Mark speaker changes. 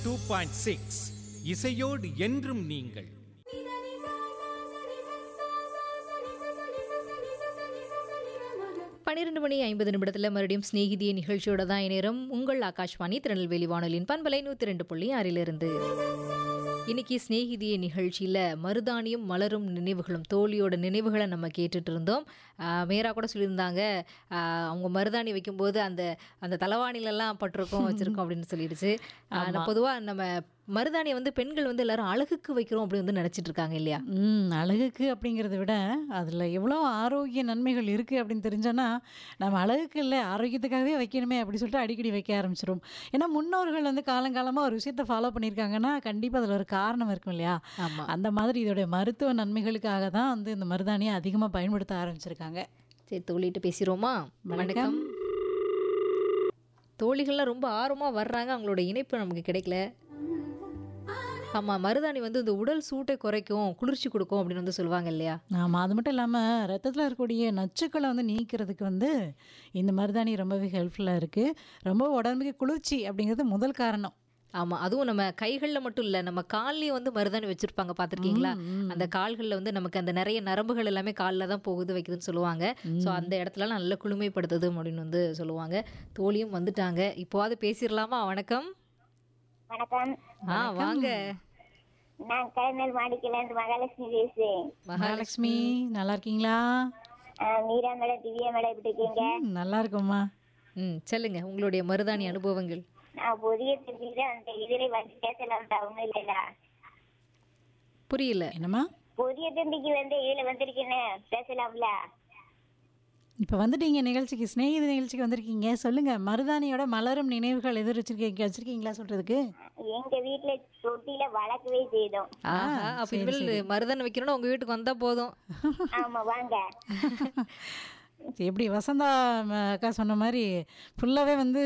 Speaker 1: two point six இசையோடு என்றும் நீங்கள்
Speaker 2: பன்னிரெண்டு மணி ஐம்பது நிமிடத்தில் மறுபடியும் சிநேகிதிய நிகழ்ச்சியோட தான் நேரம் உங்கள் ஆகாஷ்வாணி திருநெல்வேலி வானொலியின் பண்பலை நூற்றி ரெண்டு புள்ளி ஆறிலிருந்து இன்னைக்கு சிநேகிதிய நிகழ்ச்சியில் மருதாணியும் மலரும் நினைவுகளும் தோழியோட நினைவுகளை நம்ம கேட்டுட்டு இருந்தோம் ஆஹ் மேரா கூட சொல்லியிருந்தாங்க ஆஹ் அவங்க மருதாணி வைக்கும்போது அந்த அந்த தலைவாணிலெல்லாம் பட்டிருக்கோம் வச்சிருக்கோம் அப்படின்னு சொல்லிடுச்சு பொதுவாக நம்ம மருதாணியை வந்து பெண்கள் வந்து எல்லாரும் அழகுக்கு வைக்கிறோம் அப்படின்னு வந்து நினச்சிட்டு இருக்காங்க இல்லையா
Speaker 3: ம் அழகுக்கு அப்படிங்கிறத விட அதில் எவ்வளோ ஆரோக்கிய நன்மைகள் இருக்குது அப்படின்னு தெரிஞ்சோன்னா நம்ம அழகுக்கு இல்லை ஆரோக்கியத்துக்காகவே வைக்கணுமே அப்படி சொல்லிட்டு அடிக்கடி வைக்க ஆரம்பிச்சிரும் ஏன்னா முன்னோர்கள் வந்து காலங்காலமாக ஒரு விஷயத்தை ஃபாலோ பண்ணியிருக்காங்கன்னா கண்டிப்பாக அதில் ஒரு காரணம் இருக்கும் இல்லையா
Speaker 2: ஆமாம்
Speaker 3: அந்த மாதிரி இதோடைய மருத்துவ நன்மைகளுக்காக தான் வந்து இந்த மருதாணியை அதிகமாக பயன்படுத்த ஆரம்பிச்சிருக்காங்க
Speaker 2: சரி தோழிட்டு பேசிடுவோமா வணக்கம் தோழிகள்லாம் ரொம்ப ஆர்வமாக வர்றாங்க அவங்களோட இணைப்பு நமக்கு கிடைக்கல ஆமாம் மருதாணி வந்து இந்த உடல் சூட்டை குறைக்கும் குளிர்ச்சி கொடுக்கும் அப்படின்னு வந்து சொல்லுவாங்க இல்லையா
Speaker 3: ஆமாம் அது மட்டும் இல்லாமல் ரத்தத்தில் இருக்கக்கூடிய நச்சுக்களை வந்து நீக்கிறதுக்கு வந்து இந்த மருதாணி ரொம்பவே ஹெல்ப்ஃபுல்லாக இருக்குது ரொம்ப உடம்புக்கு குளிர்ச்சி அப்படிங்கிறது முதல் காரணம்
Speaker 2: ஆமாம் அதுவும் நம்ம கைகளில் மட்டும் இல்லை நம்ம கால்லையும் வந்து மருதாணி வச்சுருப்பாங்க பார்த்துருக்கீங்களா அந்த கால்களில் வந்து நமக்கு அந்த நிறைய நரம்புகள் எல்லாமே காலில் தான் போகுது வைக்குதுன்னு சொல்லுவாங்க ஸோ அந்த இடத்துலலாம் நல்ல குளுமைப்படுத்துது அப்படின்னு வந்து சொல்லுவாங்க தோழியும் வந்துட்டாங்க இப்போவாது பேசிடலாமா வணக்கம்
Speaker 4: வணக்கம்
Speaker 2: ஆ வாங்க
Speaker 4: நான் கலைஞர் மாடிக்கிலேருந்து மகாலட்சுமி பேசுறேன்
Speaker 3: மகாலட்சுமி நல்லா இருக்கீங்களா
Speaker 4: ஆஹ் மீரா மேடம் திவ்யா மேடம் எப்படி இருக்கீங்க
Speaker 3: ம், நல்லா இருக்கோம்மா
Speaker 2: ம் சொல்லுங்க உங்களுடைய மருதாணி அனுபவங்கள்
Speaker 4: நான் புதிய தெரிஞ்சுக்கிட்டு அந்த இதுல வந்து பேசலாம் ஒண்ணும் இல்லைல்ல
Speaker 2: புரியல
Speaker 3: என்னம்மா
Speaker 4: புதிய தம்பிக்கு வந்து இதுல வந்திருக்கேன்னு பேசலாம்ல
Speaker 3: இப்போ வந்துட்டீங்க நிகழ்ச்சிக்கு சிநேகித நிகழ்ச்சிக்கு வந்திருக்கீங்க சொல்லுங்க மருதாணியோட மலரும் நினைவுகள் எதிர் வச்சிருக்கீங்க வச்சிருக்கீங்களா சொல்றதுக்கு
Speaker 4: எங்க வீட்டுல தொட்டியில வளர்க்கவே செய்தோம்
Speaker 2: ஆஹா அப்ப இனிமேல் மருதாணி வைக்கணும்னா உங்க வீட்டுக்கு வந்தா போதும்
Speaker 4: ஆமா வாங்க
Speaker 3: எப்படி வசந்தா ம, அக்கா சொன்ன மாதிரி ஃபுல்லாகவே வந்து